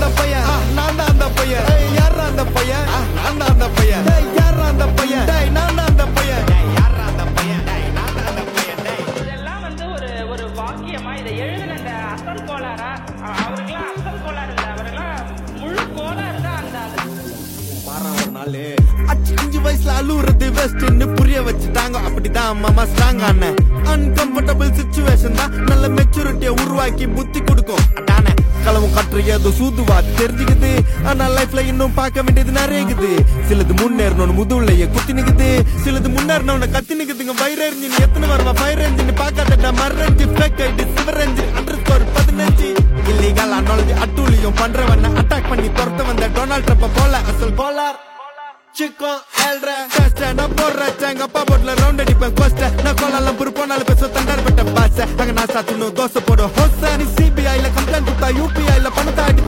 அந்த பையன் ஆ, நான் தான் அந்த பையன் ஏய், யாரா அந்த பையன் ஆ, நான் தான் அந்த பையன் டேய், யாரா அந்த பையன் டேய், நான் தான் அந்த பையன் டேய், யாரா அந்த பையன் டேய், நான் தான் அந்த பையன் டேய். இதெல்லாம் வந்து ஒரு ஒரு வாக்கியமா இதை எழுதின அந்த அசல் கோளாரா அ- அவருக்கெல்லாம் அசல் கோளாறு இல்லை அவருக்கெல்லாம் முழு கோளாறு தான் அந்த அது வாரம் ஒரு நாளு அச்சு அஞ்சு வயசுல அழுவுறது வெஸ்ட்னு புரிய வச்சுட்டாங்க அப்படிதான் மாமா ஸ்ட்ராங் ஆன அன்கம்ஃபர்டபுள் சுச்சுவேஷன் தான் நல்ல மெச்சூரிட்டியை உருவாக்கி புத்தி கொடுக்கும் அதானே களவும் கற்று ஏதோ சூதுவா தெரிஞ்சுக்குது ஆனா லைஃப்ல இன்னும் பார்க்க வேண்டியது நிறைய இருக்குது சிலது முன்னேறணும்னு முதுகுலைய குத்தி நிக்குது சிலது முன்னேறணும்னு கத்தி நிக்குதுங்க ஃபயர் என்ஜின் எத்தனை வருவா ஃபயர் என்ஜின் பார்க்காதடா மர்ரஞ்சி ஃபேக் ஐடி சிவர் என்ஜின் அண்டர் ஸ்கோர் பதினஞ்சு இல்லீகல் அனாலஜி அட்டூழியம் பண்றவன அட்டாக் பண்ணி துரத்த வந்த டொனால்ட் ட்ரம்ப் போல அசல் போலார் சிக்கம் ஏழ்ற டெஸ்ட் நான் போடுற எங்க அப்பா போட்ல ரவுண்ட் அடிப்பேன் கோஸ்ட் நான் கோலாலம் புரு போனாலும் பேச தண்டார் பட்ட பாச அங்க நான் சாத்துணும் தோசை போடும் ஹோச நீ சிபிஐல கம்ப்ளைண்ட் கொடுத்தா யூபிஐல பணத்தை அடி